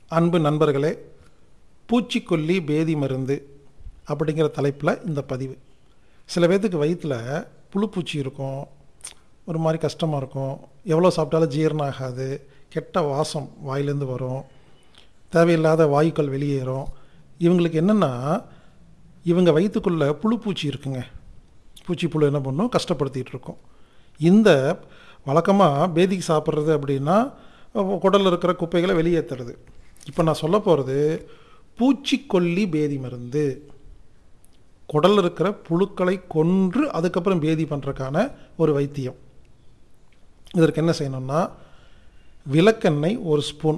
அன்பு நண்பர்களே பூச்சிக்கொல்லி பேதி மருந்து அப்படிங்கிற தலைப்பில் இந்த பதிவு சில பேர்த்துக்கு வயிற்றில் புழுப்பூச்சி இருக்கும் ஒரு மாதிரி கஷ்டமாக இருக்கும் எவ்வளோ சாப்பிட்டாலும் ஜீரணம் ஆகாது கெட்ட வாசம் வாயிலேருந்து வரும் தேவையில்லாத வாயுக்கள் வெளியேறும் இவங்களுக்கு என்னென்னா இவங்க வயிற்றுக்குள்ளே புழுப்பூச்சி இருக்குங்க பூச்சி புழு என்ன பண்ணும் கஷ்டப்படுத்திகிட்டு இருக்கும் இந்த வழக்கமாக பேதிக்கு சாப்பிட்றது அப்படின்னா குடலில் இருக்கிற குப்பைகளை வெளியேற்றுறது இப்போ நான் சொல்ல போகிறது பூச்சிக்கொல்லி பேதி மருந்து குடலில் இருக்கிற புழுக்களை கொன்று அதுக்கப்புறம் பேதி பண்ணுறதுக்கான ஒரு வைத்தியம் இதற்கு என்ன செய்யணும்னா விளக்கெண்ணெய் ஒரு ஸ்பூன்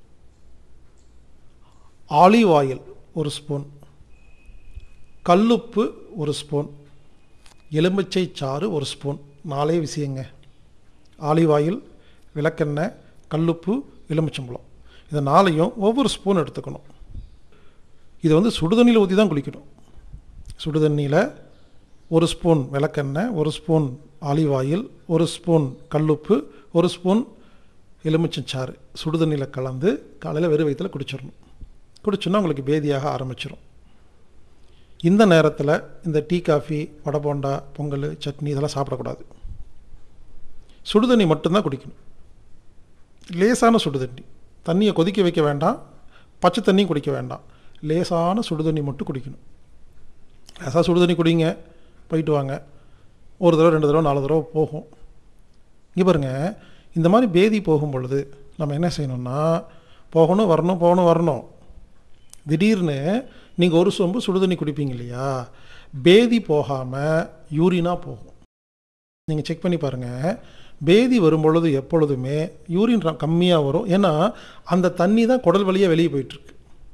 ஆலிவ் ஆயில் ஒரு ஸ்பூன் கல்லுப்பு ஒரு ஸ்பூன் எலுமிச்சை சாறு ஒரு ஸ்பூன் நாலே விஷயங்க ஆலிவ் ஆயில் விளக்கெண்ணெய் கல்லுப்பு எலுமிச்சம்பழம் இதை நாளையும் ஒவ்வொரு ஸ்பூன் எடுத்துக்கணும் இதை வந்து சுடுதண்ணியில் ஊற்றி தான் குளிக்கணும் சுடுதண்ணியில் ஒரு ஸ்பூன் விளக்கெண்ணெய் ஒரு ஸ்பூன் ஆலிவ் ஆயில் ஒரு ஸ்பூன் கல்லுப்பு ஒரு ஸ்பூன் எலுமிச்சஞ்சாறு சுடுதண்ணியில் கலந்து காலையில் வெறும் வயிற்றில் குடிச்சிடணும் குடிச்சோன்னா உங்களுக்கு பேதியாக ஆரம்பிச்சிடும் இந்த நேரத்தில் இந்த டீ காஃபி வடை போண்டா பொங்கல் சட்னி இதெல்லாம் சாப்பிடக்கூடாது சுடுதண்ணி மட்டும்தான் குடிக்கணும் லேசான சுடுதண்ணி தண்ணியை கொதிக்க வைக்க வேண்டாம் பச்சை தண்ணியும் குடிக்க வேண்டாம் லேசான சுடுதண்ணி மட்டும் குடிக்கணும் லேசாக சுடுதண்ணி குடிங்க போயிட்டு வாங்க ஒரு தடவை ரெண்டு தடவை நாலு தடவை போகும் இங்கே பாருங்கள் இந்த மாதிரி பேதி போகும் பொழுது நம்ம என்ன செய்யணும்னா போகணும் வரணும் போகணும் வரணும் திடீர்னு நீங்கள் ஒரு சொம்பு சுடுதண்ணி குடிப்பீங்க இல்லையா பேதி போகாமல் யூரினாக போகும் நீங்கள் செக் பண்ணி பாருங்கள் பேதி வரும்பொழுது எப்பொழுதுமே யூரின் கம்மியாக வரும் ஏன்னா அந்த தண்ணி தான் குடல் வழியாக வெளியே போயிட்டுருக்கு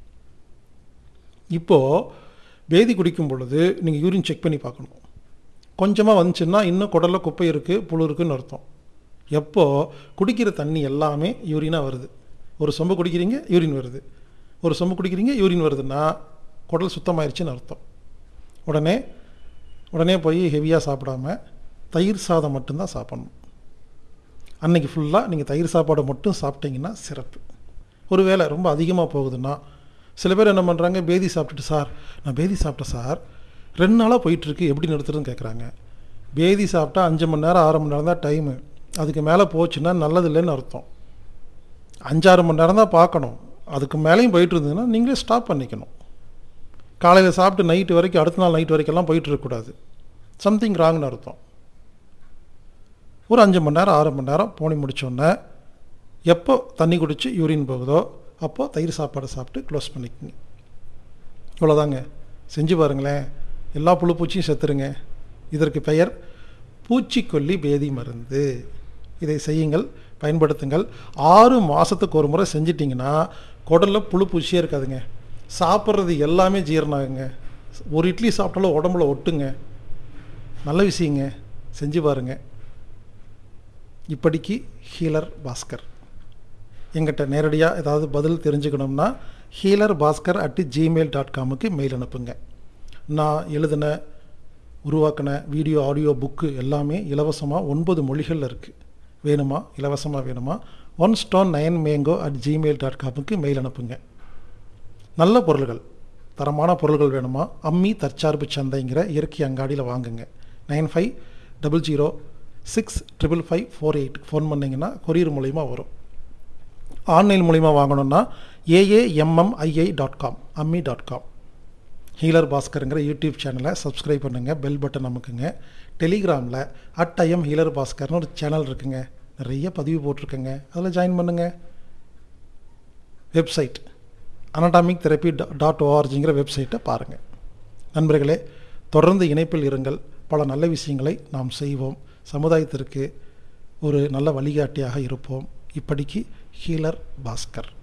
இப்போது பேதி குடிக்கும் பொழுது நீங்கள் யூரின் செக் பண்ணி பார்க்கணும் கொஞ்சமாக வந்துச்சுன்னா இன்னும் குடலில் குப்பை இருக்குது புழு இருக்குன்னு அர்த்தம் எப்போது குடிக்கிற தண்ணி எல்லாமே யூரினாக வருது ஒரு சொம்பு குடிக்கிறீங்க யூரின் வருது ஒரு சொம்பு குடிக்கிறீங்க யூரின் வருதுன்னா குடல் சுத்தமாயிருச்சுன்னு அர்த்தம் உடனே உடனே போய் ஹெவியாக சாப்பிடாம தயிர் சாதம் மட்டும்தான் சாப்பிட்ணும் அன்றைக்கி ஃபுல்லாக நீங்கள் தயிர் சாப்பாடை மட்டும் சாப்பிட்டீங்கன்னா சிறப்பு ஒருவேளை ரொம்ப அதிகமாக போகுதுன்னா சில பேர் என்ன பண்ணுறாங்க பேதி சாப்பிட்டுட்டு சார் நான் பேதி சாப்பிட்டேன் சார் ரெண்டு நாளாக போயிட்டுருக்கு எப்படி நிறுத்துறதுன்னு கேட்குறாங்க பேதி சாப்பிட்டா அஞ்சு மணி நேரம் ஆறு மணி நேரம் தான் டைமு அதுக்கு மேலே போச்சுன்னா நல்லது இல்லைன்னு அர்த்தம் அஞ்சாறு மணி நேரம் தான் பார்க்கணும் அதுக்கு மேலேயும் போயிட்டு இருந்ததுன்னா நீங்களே ஸ்டாப் பண்ணிக்கணும் காலையில் சாப்பிட்டு நைட்டு வரைக்கும் அடுத்த நாள் நைட் வரைக்கும்லாம் போயிட்டு இருக்கக்கூடாது சம்திங் ராங்னு அர்த்தம் ஒரு அஞ்சு மணி நேரம் ஆறு மணி நேரம் போனி முடித்தோடனே எப்போ தண்ணி குடித்து யூரின் போகுதோ அப்போது தயிர் சாப்பாடு சாப்பிட்டு க்ளோஸ் பண்ணிக்கோங்க இவ்வளோதாங்க செஞ்சு பாருங்களேன் எல்லா புழு பூச்சியும் செத்துருங்க இதற்கு பெயர் பூச்சிக்கொல்லி பேதி மருந்து இதை செய்யுங்கள் பயன்படுத்துங்கள் ஆறு மாதத்துக்கு ஒரு முறை செஞ்சிட்டிங்கன்னா குடலில் புழு பூச்சியே இருக்காதுங்க சாப்பிட்றது எல்லாமே ஜீரணம் ஆகுங்க ஒரு இட்லி சாப்பிட்டாலும் உடம்புல ஒட்டுங்க நல்ல விஷயங்க செஞ்சு பாருங்கள் இப்படிக்கு ஹீலர் பாஸ்கர் எங்கிட்ட நேரடியாக ஏதாவது பதில் தெரிஞ்சுக்கணும்னா healer Bhaskar at Gmail dot காமுக்கு மெயில் அனுப்புங்க நான் எழுதின உருவாக்கின வீடியோ ஆடியோ புக்கு எல்லாமே இலவசமாக ஒன்பது மொழிகளில் இருக்குது வேணுமா இலவசமாக வேணுமா one stone nine mango at Gmail dot காமுக்கு மெயில் அனுப்புங்க நல்ல பொருள்கள் தரமான பொருள்கள் வேணுமா அம்மி தற்சார்பு சந்தைங்கிற இயற்கை அங்காடியில் வாங்குங்க nine five double zero six triple five four eight phone பண்ணிங்கன்னா கொரியர் மூலிமா வரும் ஆன்லைன் மூலிமா வாங்கணுன்னா AAMMII dot com Ammi dot com healer பாஸ்கருங்கிற யூடியூப் சேனலை சப்ஸ்கிரைப் பண்ணுங்கள் பெல் பட்டன் அமுக்குங்க டெலிகிராமில் அட் ஐஎம் ஹீலர் பாஸ்கர்னு ஒரு சேனல் இருக்குங்க நிறைய பதிவு போட்டிருக்கேங்க அதில் ஜாயின் பண்ணுங்கள் வெப்சைட் அனடாமிக் தெரப்பி டாட் ஓஆர்ஜிங்கிற வெப்சைட்டை பாருங்கள் நண்பர்களே தொடர்ந்து இணைப்பில் இருங்கள் பல நல்ல விஷயங்களை நாம் செய்வோம் சமுதாயத்திற்கு ஒரு நல்ல வழிகாட்டியாக இருப்போம் இப்படிக்கு ஹீலர் பாஸ்கர்